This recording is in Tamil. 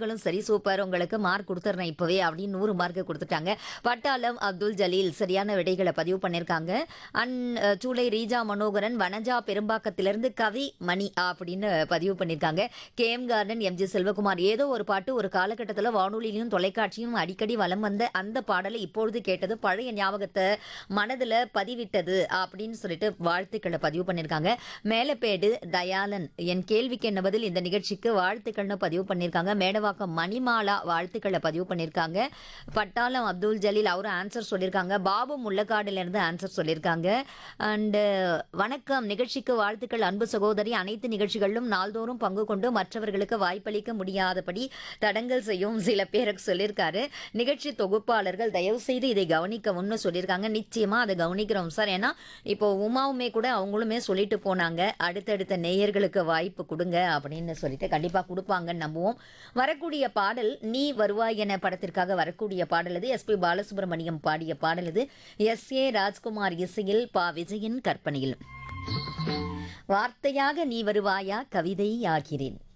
அவர்களும் சரி சூப்பர் உங்களுக்கு மார்க் கொடுத்துட்றேன் இப்பவே அப்படின்னு நூறு மார்க் கொடுத்துட்டாங்க பட்டாளம் அப்துல் ஜலீல் சரியான விடைகளை பதிவு பண்ணியிருக்காங்க அண்ட் அஹ், சூளை ரீஜா மனோகரன் வனஜா பெரும்பாக்கத்திலிருந்து கவி மணி அப்படின்னு பதிவு பண்ணியிருக்காங்க K M garden MG Selvakumar ஏதோ ஒரு பாட்டு ஒரு காலகட்டத்தில் வானொலியிலும் தொலைக்காட்சியும் அடிக்கடி வலம் வந்த அந்த பாடலை இப்பொழுது கேட்டது பழைய ஞாபகத்தை மனதில் பதிவிட்டது அப்படின்னு சொல்லிட்டு வாழ்த்துக்களை பதிவு பண்ணியிருக்காங்க மேலப்பேடு தயாளன் என் கேள்விக்கு என்ன பதில் இந்த நிகழ்ச்சிக்கு வாழ்த்துக்கள்னு பதிவு பண்ணியிருக்காங்க மேடவாக்கம் மணிமாலா வாழ்த்துக்களை பதிவு பண்ணியிருக்காங்க பட்டாளம் அப்துல் ஜலீல் அவரும் ஆன்சர் சொல்லியிருக்காங்க பாபு முள்ளக்காடுல இருந்து ஆன்சர் சொல்லியிருக்காங்க அண்டு வணக்கம் நிகழ்ச்சிக்கு வாழ்த்துக்கள் அன்பு சகோதரி அனைத்து நிகழ்ச்சிகளிலும் நாள்தோறும் பங்கு கொண்டு மற்றவர்களுக்கு வாய்ப்பளிக்க முடியாதபடி தடங்கல் செய்யும் சில பேருக்கு சொல்லியிருக்காரு நிகழ்ச்சி தொகுப்பாளர்கள் தயவு செய்து இதை கவனிக்கவும்னு சொல்லியிருக்காங்க நிச்சயமா அதை கவனிக்கிறோம் சார் ஏன்னா இப்போ உமாவுமே கூட அவங்களுமே சொல்லிட்டு போனாங்க அடுத்தடுத்த நேயர்களுக்கு வாய்ப்பு கொடுங்க அப்படின்னு சொல்லிட்டு கண்டிப்பா கொடுப்பாங்கன்னு நம்புவோம் வரக்கூடிய பாடல் நீ வருவாய் என படத்திற்காக வரக்கூடிய பாடல் இது எஸ்பி பாலசுப்ரமணியம் பாடிய பாடல் இது எஸ் ஏ ராஜ்குமார் இசையில் பா விஜயின் கற்பனையில் வார்த்தையாக நீ வருவாயா கவிதை ஆகிறேன்